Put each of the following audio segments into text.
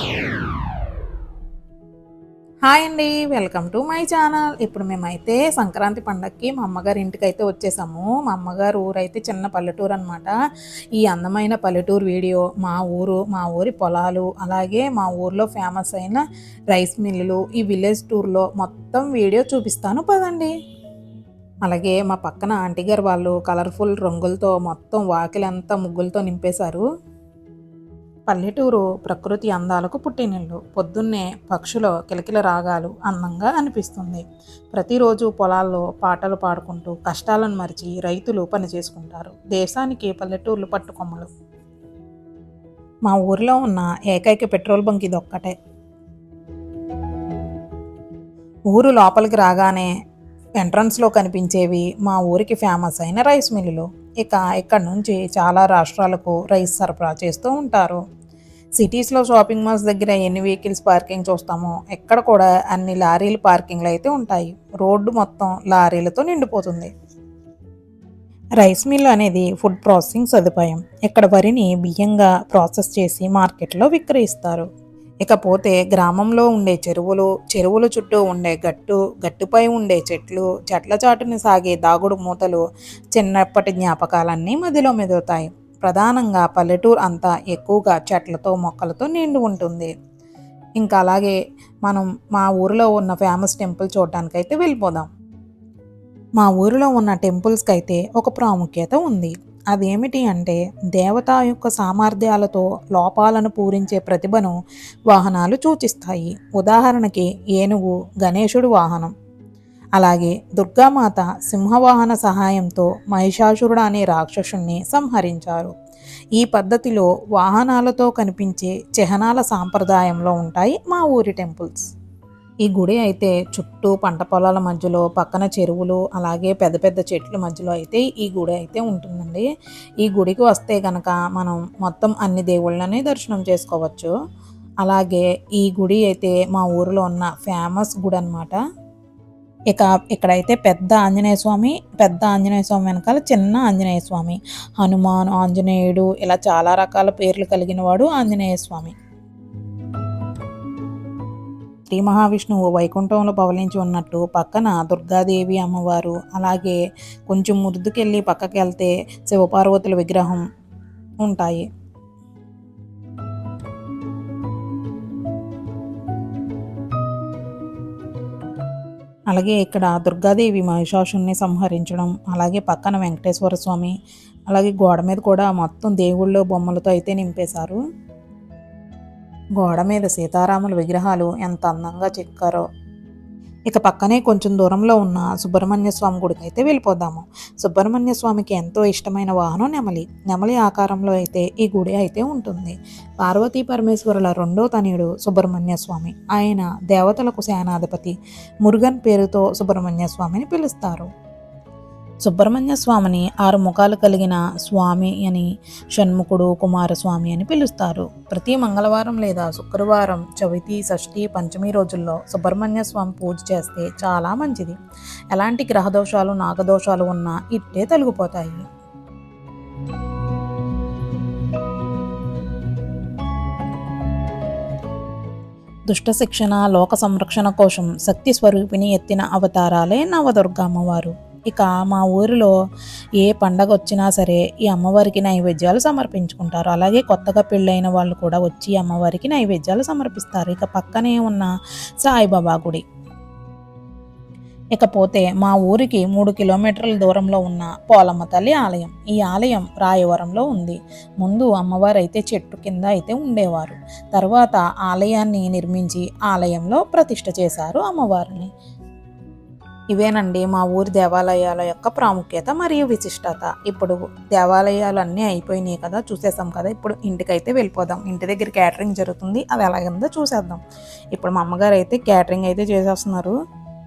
hi అండి welcome to my channel ఇప్పుడు మేమైతే సంక్రాంతి పండగకి మా అమ్మగారి ఇంటికి అయితే వచ్చేసాము మా అమ్మగారు ఊరైతే చిన్న పల్లెటూరు అనమాట ఈ అందమైన పల్లెటూరు వీడియో మా ఊరు మా ఊరి పొలాలు అలాగే మా ఊర్లో ఫేమస్ అయిన రైస్ మిల్లులు ఈ విలేజ్ టూర్లో మొత్తం వీడియో చూపిస్తాను పదండి అలాగే మా పక్కన ఆంటీ గారు వాళ్ళు కలర్ఫుల్ రంగులతో మొత్తం వాకిలంతా ముగ్గులతో నింపేశారు పల్లెటూరు ప్రకృతి అందాలకు పుట్టినిల్లు పొద్దున్నే పక్షుల కిలకిల రాగాలు అందంగా అనిపిస్తుంది ప్రతిరోజు పొలాల్లో పాటలు పాడుకుంటూ కష్టాలను మరిచి రైతులు పని చేసుకుంటారు దేశానికి పల్లెటూర్లు పట్టుకొమ్మలు మా ఊరిలో ఉన్న ఏకైక పెట్రోల్ బంక్ ఇది ఒక్కటే ఊరు లోపలికి రాగానే ఎంట్రన్స్లో కనిపించేవి మా ఊరికి ఫేమస్ అయిన రైస్ మిల్లులు ఇక ఇక్కడ నుంచి చాలా రాష్ట్రాలకు రైస్ సరఫరా చేస్తూ ఉంటారు సిటీస్లో షాపింగ్ మాల్స్ దగ్గర ఎన్ని వెహికల్స్ పార్కింగ్ చూస్తామో ఎక్కడ కూడా అన్ని లారీలు పార్కింగ్లు అయితే ఉంటాయి రోడ్డు మొత్తం లారీలతో నిండిపోతుంది రైస్ మిల్ అనేది ఫుడ్ ప్రాసెసింగ్ సదుపాయం ఇక్కడ వరిని బియ్యంగా ప్రాసెస్ చేసి మార్కెట్లో విక్రయిస్తారు ఇకపోతే గ్రామంలో ఉండే చెరువులు చెరువుల చుట్టూ ఉండే గట్టు గట్టుపై ఉండే చెట్లు చెట్ల చాటుని సాగే దాగుడు మూతలు చిన్నప్పటి జ్ఞాపకాలన్నీ మదిలో మెదులుతాయి ప్రధానంగా పల్లెటూరు అంతా ఎక్కువగా చెట్లతో మొక్కలతో నిండి ఉంటుంది ఇంకా అలాగే మనం మా ఊరిలో ఉన్న ఫేమస్ టెంపుల్ చూడటానికైతే వెళ్ళిపోదాం మా ఊరిలో ఉన్న టెంపుల్స్కి అయితే ఒక ప్రాముఖ్యత ఉంది అదేమిటి అంటే దేవత యొక్క సామర్థ్యాలతో లోపాలను పూరించే ప్రతిభను వాహనాలు సూచిస్తాయి ఉదాహరణకి ఏనుగు గణేశుడు వాహనం అలాగే దుర్గామాత సింహవాహన సహాయంతో మహిషాసురుడు అనే రాక్షసుణ్ణి సంహరించారు ఈ పద్ధతిలో వాహనాలతో కనిపించే చిహ్నాల సాంప్రదాయంలో ఉంటాయి మా ఊరి టెంపుల్స్ ఈ గుడి అయితే చుట్టూ పంట పొలాల మధ్యలో పక్కన చెరువులు అలాగే పెద్ద పెద్ద చెట్ల మధ్యలో అయితే ఈ గుడి అయితే ఉంటుందండి ఈ గుడికి వస్తే గనక మనం మొత్తం అన్ని దేవుళ్ళని దర్శనం చేసుకోవచ్చు అలాగే ఈ గుడి అయితే మా ఊరిలో ఉన్న ఫేమస్ గుడి అనమాట ఇక ఇక్కడైతే పెద్ద ఆంజనేయ స్వామి పెద్ద ఆంజనేయ స్వామి వెనకాల చిన్న ఆంజనేయ స్వామి హనుమాన్ ఆంజనేయుడు ఇలా చాలా రకాల పేర్లు కలిగిన వాడు ఆంజనేయ స్వామి శ్రీ మహావిష్ణువు వైకుంఠంలో పవలించి ఉన్నట్టు పక్కన దుర్గాదేవి అమ్మవారు అలాగే కొంచెం మురుదుకెళ్ళి పక్కకి వెళ్తే శివపార్వతుల విగ్రహం ఉంటాయి అలాగే ఇక్కడ దుర్గాదేవి మహిషాసుని సంహరించడం అలాగే పక్కన వెంకటేశ్వర స్వామి అలాగే గోడ మీద కూడా మొత్తం దేవుళ్ళు బొమ్మలతో అయితే నింపేశారు గోడ మీద సీతారాముల విగ్రహాలు ఎంత అందంగా చెక్కారో ఇక పక్కనే కొంచెం దూరంలో ఉన్న సుబ్రహ్మణ్య స్వామి గుడికి అయితే వెళ్ళిపోదాము సుబ్రహ్మణ్య స్వామికి ఎంతో ఇష్టమైన వాహనం నెమలి నెమలి ఆకారంలో అయితే ఈ గుడి అయితే ఉంటుంది పార్వతీ పరమేశ్వరుల రెండో తనయుడు సుబ్రహ్మణ్య స్వామి ఆయన దేవతలకు సేనాధిపతి మురుగన్ పేరుతో సుబ్రహ్మణ్య స్వామిని పిలుస్తారు సుబ్రహ్మణ్య స్వామిని ఆరు ముఖాలు కలిగిన స్వామి అని షణ్ముఖుడు కుమారస్వామి అని పిలుస్తారు ప్రతి మంగళవారం లేదా శుక్రవారం చవితి షష్ఠి పంచమి రోజుల్లో సుబ్రహ్మణ్య స్వామి పూజ చేస్తే చాలా మంచిది ఎలాంటి గ్రహదోషాలు నాగదోషాలు ఉన్నా ఇట్టే తొలగిపోతాయి దుష్ట శిక్షణ లోక సంరక్షణ కోసం శక్తి స్వరూపిణి ఎత్తిన అవతారాలే నవదుర్గ అమ్మవారు ఇక మా ఊరిలో ఏ పండగ వచ్చినా సరే ఈ అమ్మవారికి నైవేద్యాలు సమర్పించుకుంటారు అలాగే కొత్తగా పెళ్ళైన వాళ్ళు కూడా వచ్చి అమ్మవారికి నైవేద్యాలు సమర్పిస్తారు ఇక పక్కనే ఉన్న సాయిబాబా గుడి ఇకపోతే మా ఊరికి మూడు కిలోమీటర్ల దూరంలో ఉన్న పోలమ్మ తల్లి ఆలయం ఈ ఆలయం రాయవరంలో ఉంది ముందు అమ్మవారు అయితే చెట్టు కింద అయితే ఉండేవారు తర్వాత ఆలయాన్ని నిర్మించి ఆలయంలో ప్రతిష్ఠ చేశారు అమ్మవారిని ఇవేనండి మా ఊరి దేవాలయాల యొక్క ప్రాముఖ్యత మరియు విశిష్టత ఇప్పుడు దేవాలయాలు అన్నీ అయిపోయినాయి కదా చూసేసాం కదా ఇప్పుడు ఇంటికైతే వెళ్ళిపోదాం ఇంటి దగ్గర క్యాటరింగ్ జరుగుతుంది అది ఎలాగుందో చూసేద్దాం ఇప్పుడు మా అమ్మగారు అయితే క్యాటరింగ్ అయితే చేసేస్తున్నారు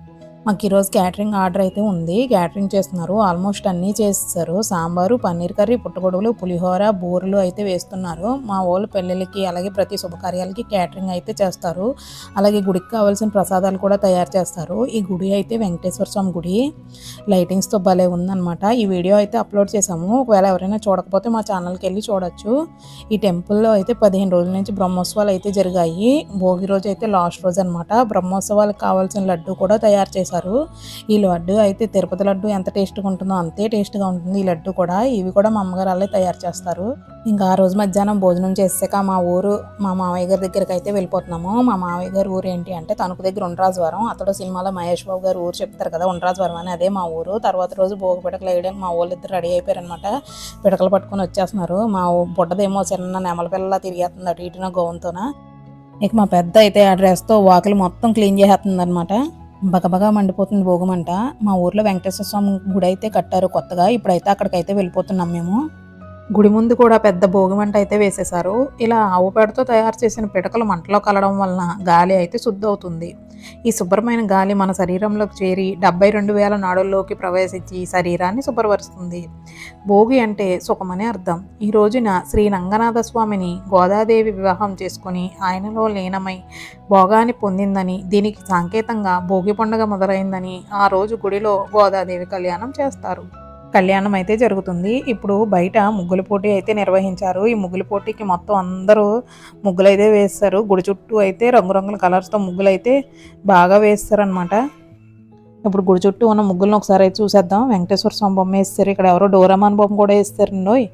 మాకు ఈరోజు క్యాటరింగ్ ఆర్డర్ అయితే ఉంది క్యాటరింగ్ చేస్తున్నారు ఆల్మోస్ట్ అన్నీ చేస్తారు సాంబారు పన్నీర్ కర్రీ పుట్టగొడుగులు పులిహోర బూరెలు అయితే వేస్తున్నారు మా వాళ్ళు పెళ్ళిళ్ళకి అలాగే ప్రతి శుభకార్యాలకి క్యాటరింగ్ అయితే చేస్తారు అలాగే గుడికి కావాల్సిన ప్రసాదాలు కూడా తయారు చేస్తారు ఈ గుడి అయితే వెంకటేశ్వర స్వామి గుడి లైటింగ్స్తో భలే ఉందన్నమాట ఈ వీడియో అయితే అప్లోడ్ చేసాము ఒకవేళ ఎవరైనా చూడకపోతే మా ఛానల్కి వెళ్ళి చూడొచ్చు ఈ టెంపుల్లో అయితే పదిహేను రోజుల నుంచి బ్రహ్మోత్సవాలు అయితే జరిగాయి భోగి రోజు అయితే లాస్ట్ రోజు అనమాట బ్రహ్మోత్సవాలకు కావాల్సిన లడ్డు కూడా తయారు చేశారు ఈ లడ్డు అయితే తిరుపతి లడ్డు ఎంత టేస్ట్గా ఉంటుందో అంతే టేస్ట్గా ఉంటుంది ఈ లడ్డు కూడా ఇవి కూడా మా అమ్మగారు వాళ్ళే తయారు చేస్తారు ఇంకా ఆ రోజు మధ్యాహ్నం భోజనం చేసాక మా ఊరు మా మామయ్య గారి దగ్గరికి అయితే వెళ్ళిపోతున్నాము మా మామయ్య గారి ఊరు ఏంటి అంటే తణుకు దగ్గర ఉండరాజవరం అతడు సినిమాలో మహేష్ బాబు గారు ఊరు చెప్తారు కదా ఉండరాజవరం అని అదే మా ఊరు తర్వాత రోజు భోగి పిడకలు వేయడానికి మా వాళ్ళు ఇద్దరు రెడీ అయిపోయారనమాట పిడకలు పట్టుకొని వచ్చేస్తున్నారు మా ఊ- బుడ్డదేమో చిన్న నెమల పిల్లలా తిరిగేస్తుంది అటు ఇటున గోవంతోన ఇక మా పెద్ద అయితే ఆ డ్రెస్తో వాకిలి మొత్తం క్లీన్ చేసేస్తుంది అనమాట బగబగా మండిపోతుంది భోగమంట మా ఊర్లో వెంకటేశ్వర స్వామి గుడి అయితే కట్టారు కొత్తగా ఇప్పుడైతే అక్కడికైతే వెళ్ళిపోతున్నాం మేము గుడి ముందు కూడా పెద్ద భోగి మంట అయితే వేసేశారు ఇలా ఆవు పేడతో తయారు చేసిన పిడకలు మంటలో కలడం వలన గాలి అయితే శుద్ధి అవుతుంది ఈ శుభ్రమైన గాలి మన శరీరంలోకి చేరి డెబ్బై రెండు వేల నాడుల్లోకి ప్రవేశించి శరీరాన్ని శుభ్రపరుస్తుంది భోగి అంటే సుఖమని అర్థం ఈ రోజున శ్రీ రంగనాథ స్వామిని గోదాదేవి వివాహం చేసుకుని ఆయనలో లీనమై భోగాన్ని పొందిందని దీనికి సంకేతంగా భోగి పండుగ మొదలైందని ఆ రోజు గుడిలో గోదాదేవి కళ్యాణం చేస్తారు కళ్యాణం అయితే జరుగుతుంది ఇప్పుడు బయట ముగ్గుల పోటీ అయితే నిర్వహించారు ఈ ముగ్గుల పోటీకి మొత్తం అందరూ ముగ్గులు అయితే వేస్తారు గుడి చుట్టూ అయితే రంగురంగుల కలర్స్తో ముగ్గులు అయితే బాగా వేస్తారనమాట ఇప్పుడు గుడి చుట్టూ ఉన్న ముగ్గులను ఒకసారి అయితే చూసేద్దాం వెంకటేశ్వర స్వామి బొమ్మ వేస్తారు ఇక్కడ ఎవరో డోరామాన్ బొమ్మ కూడా వేస్తారండోయ్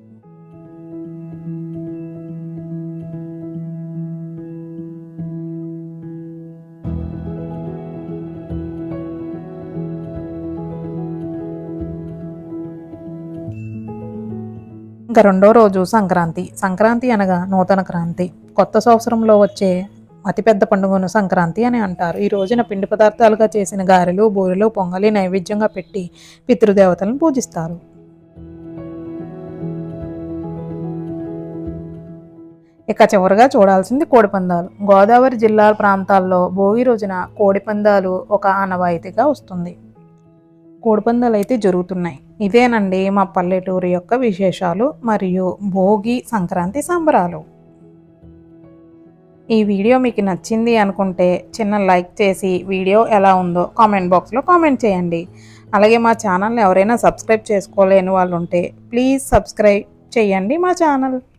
ఇంకా రెండో రోజు సంక్రాంతి సంక్రాంతి అనగా నూతన క్రాంతి కొత్త సంవత్సరంలో వచ్చే అతిపెద్ద పండుగను సంక్రాంతి అని అంటారు ఈ రోజున పిండి పదార్థాలుగా చేసిన గారెలు బూరెలు పొంగలి నైవేద్యంగా పెట్టి పితృదేవతలను పూజిస్తారు ఇక చివరిగా చూడాల్సింది కోడిపందాలు గోదావరి జిల్లా ప్రాంతాల్లో భోగి రోజున కోడిపందాలు ఒక ఆనవాయితీగా వస్తుంది కోడిపందాలు అయితే జరుగుతున్నాయి ఇదేనండి మా పల్లెటూరు యొక్క విశేషాలు మరియు భోగి సంక్రాంతి సంబరాలు ఈ వీడియో మీకు నచ్చింది అనుకుంటే చిన్న లైక్ చేసి వీడియో ఎలా ఉందో కామెంట్ బాక్స్లో కామెంట్ చేయండి అలాగే మా ఛానల్ని ఎవరైనా సబ్స్క్రైబ్ చేసుకోలేని వాళ్ళు ఉంటే ప్లీజ్ సబ్స్క్రైబ్ చేయండి మా ఛానల్